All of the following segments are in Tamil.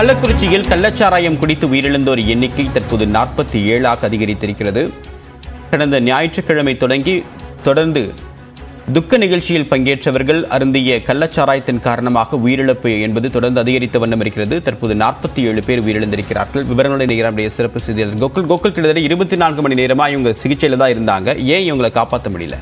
கள்ளக்குறிச்சியில் கள்ளச்சாராயம் குடித்து உயிரிழந்தோர் எண்ணிக்கை தற்போது நாற்பத்தி ஏழாக அதிகரித்திருக்கிறது கடந்த ஞாயிற்றுக்கிழமை தொடங்கி தொடர்ந்து துக்க நிகழ்ச்சியில் பங்கேற்றவர்கள் அருந்திய கள்ளச்சாராயத்தின் காரணமாக உயிரிழப்பு என்பது தொடர்ந்து அதிகரித்த வண்ணம் இருக்கிறது தற்போது நாற்பத்தி ஏழு பேர் உயிரிழந்திருக்கிறார்கள் விவரங்களை நிகழ்ச்சிய நம்முடைய சிறப்பு செய்தியாளர் கோகுல் கோகுல் கிட்டத்தட்ட இருபத்தி நான்கு மணி நேரமா இவங்க சிகிச்சையில தான் இருந்தாங்க ஏன் இவங்களை காப்பாற்ற முடியல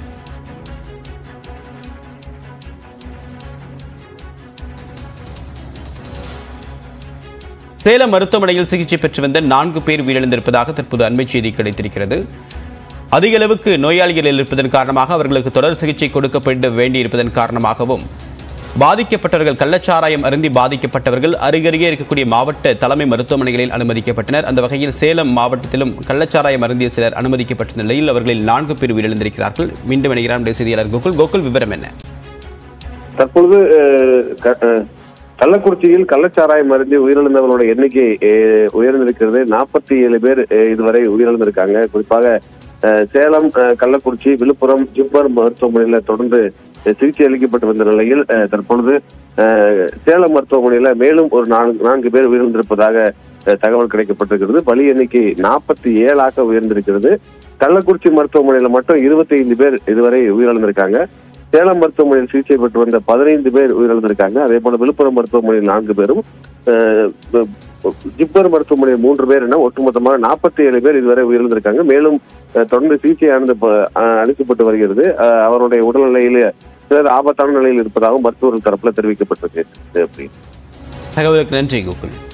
சேலம் மருத்துவமனையில் சிகிச்சை பெற்று வந்த நான்கு பேர் உயிரிழந்திருப்பதாக தற்போது அண்மை செய்தி கிடைத்திருக்கிறது அதிக அளவுக்கு நோயாளிகள் இருப்பதன் காரணமாக அவர்களுக்கு தொடர் சிகிச்சை கொடுக்கப்பட வேண்டியிருப்பதன் காரணமாகவும் பாதிக்கப்பட்டவர்கள் கள்ளச்சாராயம் அருந்தி பாதிக்கப்பட்டவர்கள் அருகருகே இருக்கக்கூடிய மாவட்ட தலைமை மருத்துவமனைகளில் அனுமதிக்கப்பட்டனர் அந்த வகையில் சேலம் மாவட்டத்திலும் கள்ளச்சாராயம் அருந்திய சிலர் அனுமதிக்கப்பட்ட நிலையில் அவர்களில் நான்கு பேர் உயிரிழந்திருக்கிறார்கள் மீண்டும் இணைகிறார் நம்முடைய செய்தியாளர் கோகுல் கோகுல் விவரம் என்ன தற்பொழுது அஹ், க- அஹ், கள்ளக்குறிச்சியில் கள்ளச்சாராயம் அருந்தி உயிரிழந்தவர்களோட எண்ணிக்கை அஹ், உயர்ந்திருக்கிறது நாற்பத்தி ஏழு பேர் அஹ், இதுவரை உயிரிழந்திருக்காங்க குறிப்பாக அஹ், சேலம் அஹ், கள்ளக்குறிச்சி விழுப்புரம் ஜிப்மர் மருத்துவமனையில தொடர்ந்து அஹ், சிகிச்சை அளிக்கப்பட்டு வந்த நிலையில் அஹ், தற்பொழுது அஹ், சேலம் மருத்துவமனையில மேலும் ஒரு நான்கு நான்கு பேர் உயிரிழந்திருப்பதாக அஹ், தகவல் கிடைக்கப்பட்டிருக்கிறது பலி எண்ணிக்கை நாற்பத்தி ஏழாக உயர்ந்திருக்கிறது கள்ளக்குறிச்சி மருத்துவமனையில மட்டும் இருபத்தி ஐந்து பேர் இதுவரை உயிரிழந்திருக்காங்க சேலம் மருத்துவமனையில் சிகிச்சை பெற்று வந்த பதினைந்து பேர் உயிரிழந்திருக்காங்க அதே போல விழுப்புரம் மருத்துவமனையில் நான்கு பேரும் அஹ், ப- ஜிப்மர் மருத்துவமனையில் மூன்று பேர் என ஒட்டுமொத்தமாக நாற்பத்தி ஏழு பேர் இதுவரை உயிரிழந்திருக்காங்க மேலும் அஹ், தொடர்ந்து சிகிச்சையானது ப- அஹ், அளிக்கப்பட்டு வருகிறது அஹ், அவருடைய உடல்நிலையில சிலர் ஆபத்தான நிலையில் இருப்பதாகவும் மருத்துவர்கள் தரப்புல தெரிவிக்கப்பட்டிருக்கு அப்படி தகவலுக்கு நன்றி கோகுல்